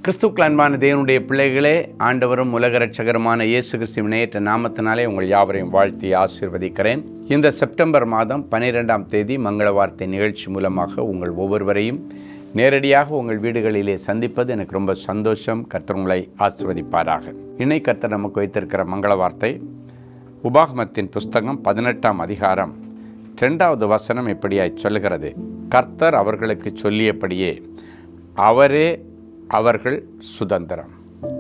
கிறிஸ்துக்கள் அன்பான தேவனுடைய பிள்ளைகளே ஆண்டவரும் உலக ரட்சகருமான இயேசு கிறிஸ்துவின் நேற்ற நாமத்தினாலே உங்கள் யாவரையும் வாழ்த்தி ஆசீர்வதிக்கிறேன் இந்த செப்டம்பர் மாதம் பன்னிரெண்டாம் தேதி மங்கள வார்த்தை நிகழ்ச்சி மூலமாக உங்கள் ஒவ்வொருவரையும் நேரடியாக உங்கள் வீடுகளிலே சந்திப்பது எனக்கு ரொம்ப சந்தோஷம் கர்த்தர் உங்களை ஆசீர்வதிப்பாராக இணை கர்த்தர் நமக்கு வைத்திருக்கிற மங்கள வார்த்தை உபாகமத்தின் புஸ்தகம் பதினெட்டாம் அதிகாரம் இரண்டாவது வசனம் இப்படியாய் சொல்லுகிறது கர்த்தர் அவர்களுக்கு சொல்லியபடியே அவரே அவர்கள் சுதந்திரம்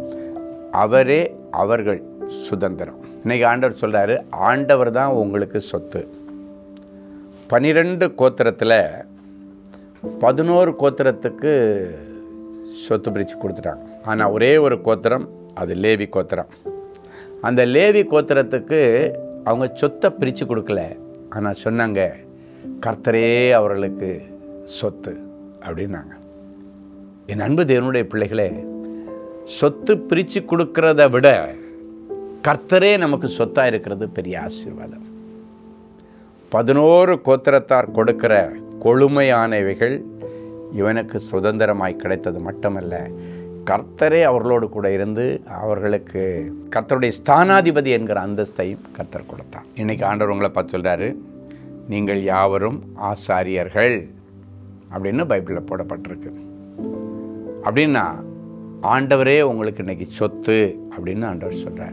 அவரே அவர்கள் சுதந்திரம் இன்னைக்கு ஆண்டவர் சொல்றாரு ஆண்டவர் தான் உங்களுக்கு சொத்து பனிரெண்டு கோத்திரத்தில் பதினோரு கோத்திரத்துக்கு சொத்து பிரித்து கொடுத்துட்டாங்க ஆனால் ஒரே ஒரு கோத்திரம் அது லேவி கோத்திரம் அந்த லேவி கோத்திரத்துக்கு அவங்க சொத்தை பிரித்து கொடுக்கல ஆனால் சொன்னாங்க கர்த்தரே அவர்களுக்கு சொத்து அப்படின்னாங்க என் அன்பு தேவனுடைய பிள்ளைகளே சொத்து பிரித்து கொடுக்கறத விட கர்த்தரே நமக்கு சொத்தாக இருக்கிறது பெரிய ஆசீர்வாதம் பதினோரு கோத்திரத்தார் கொடுக்கிற கொழுமையானவைகள் இவனுக்கு சுதந்திரமாய் கிடைத்தது மட்டுமல்ல கர்த்தரே அவர்களோடு கூட இருந்து அவர்களுக்கு கர்த்தருடைய ஸ்தானாதிபதி என்கிற அந்தஸ்தையும் கர்த்தர் கொடுத்தார் இன்னைக்கு ஆண்டவர் உங்களை பார்த்து சொல்கிறாரு நீங்கள் யாவரும் ஆசாரியர்கள் அப்படின்னு பைபிளில் போடப்பட்டிருக்கு அப்படின்னா ஆண்டவரே உங்களுக்கு இன்னைக்கு சொத்து அப்படின்னு ஆண்டவர் சொல்கிறார்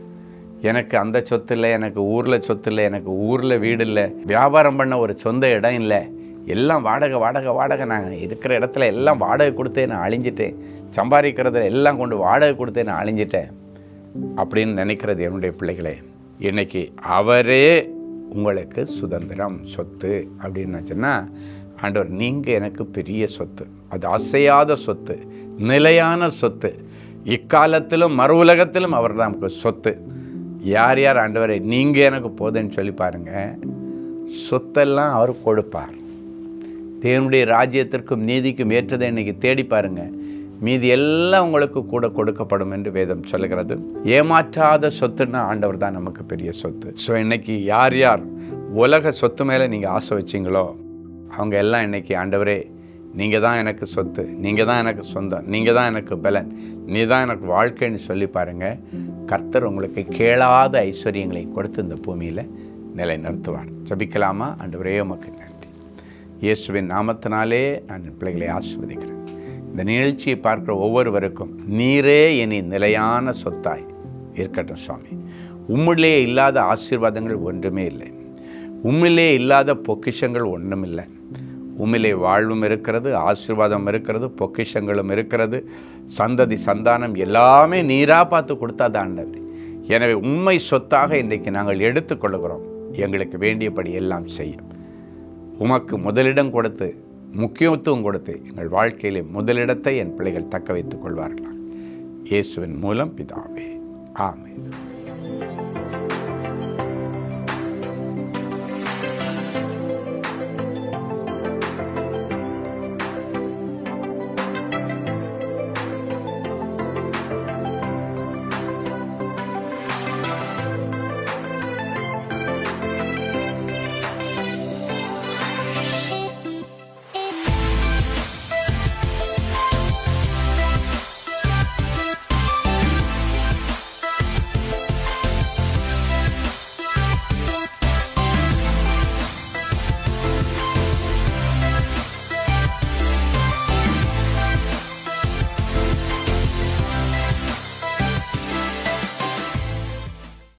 எனக்கு அந்த சொத்து இல்லை எனக்கு ஊரில் சொத்து இல்லை எனக்கு ஊரில் வீடு இல்லை வியாபாரம் பண்ண ஒரு சொந்த இடம் இல்லை எல்லாம் வாடகை வாடகை வாடகை நாங்கள் இருக்கிற இடத்துல எல்லாம் வாடகை கொடுத்தே நான் அழிஞ்சிட்டேன் சம்பாதிக்கிறதுல எல்லாம் கொண்டு வாடகை கொடுத்தே நான் அழிஞ்சிட்டேன் அப்படின்னு நினைக்கிறது என்னுடைய பிள்ளைகளே இன்னைக்கு அவரே உங்களுக்கு சுதந்திரம் சொத்து அப்படின்னு சொன்னால் ஆண்டவர் நீங்கள் எனக்கு பெரிய சொத்து அது அசையாத சொத்து நிலையான சொத்து இக்காலத்திலும் மறு உலகத்திலும் அவர் தான் நமக்கு சொத்து யார் யார் ஆண்டவரை நீங்கள் எனக்கு போதுன்னு சொல்லி பாருங்கள் சொத்தெல்லாம் அவர் கொடுப்பார் தேவனுடைய ராஜ்யத்திற்கும் நீதிக்கும் ஏற்றதை இன்னைக்கு தேடி பாருங்க மீதி எல்லாம் உங்களுக்கு கூட கொடுக்கப்படும் என்று வேதம் சொல்லுகிறது ஏமாற்றாத சொத்துன்னா ஆண்டவர் தான் நமக்கு பெரிய சொத்து ஸோ இன்னைக்கு யார் யார் உலக சொத்து மேலே நீங்கள் ஆசை வச்சிங்களோ அவங்க எல்லாம் இன்னைக்கு ஆண்டவரே நீங்கள் தான் எனக்கு சொத்து நீங்கள் தான் எனக்கு சொந்தம் நீங்கள் தான் எனக்கு பலன் நீ தான் எனக்கு வாழ்க்கைன்னு சொல்லி பாருங்கள் கர்த்தர் உங்களுக்கு கேளாத ஐஸ்வர்யங்களை கொடுத்து இந்த பூமியில் நிலைநிறுத்துவார் ஜபிக்கலாமா ஆண்டவரே உமக்கு நன்றி இயேசுவின் நாமத்தினாலே நான் என் பிள்ளைகளை ஆசிர்வதிக்கிறேன் இந்த நிகழ்ச்சியை பார்க்குற ஒவ்வொருவருக்கும் நீரே இனி நிலையான சொத்தாய் இருக்கட்டும் சுவாமி உம்மிலே இல்லாத ஆசீர்வாதங்கள் ஒன்றுமே இல்லை உம்மிலே இல்லாத பொக்கிஷங்கள் ஒன்றும் இல்லை உம்மிலே வாழ்வும் இருக்கிறது ஆசீர்வாதம் இருக்கிறது பொக்கிஷங்களும் இருக்கிறது சந்ததி சந்தானம் எல்லாமே நீராக பார்த்து கொடுத்தாது ஆண்டவர் எனவே உண்மை சொத்தாக இன்றைக்கு நாங்கள் எடுத்துக்கொள்கிறோம் எங்களுக்கு வேண்டியபடி எல்லாம் செய்யும் உமக்கு முதலிடம் கொடுத்து முக்கியத்துவம் கொடுத்து எங்கள் வாழ்க்கையிலே முதலிடத்தை என் பிள்ளைகள் தக்க வைத்துக் கொள்வார்களா இயேசுவின் மூலம் பிதாவே ஆமென்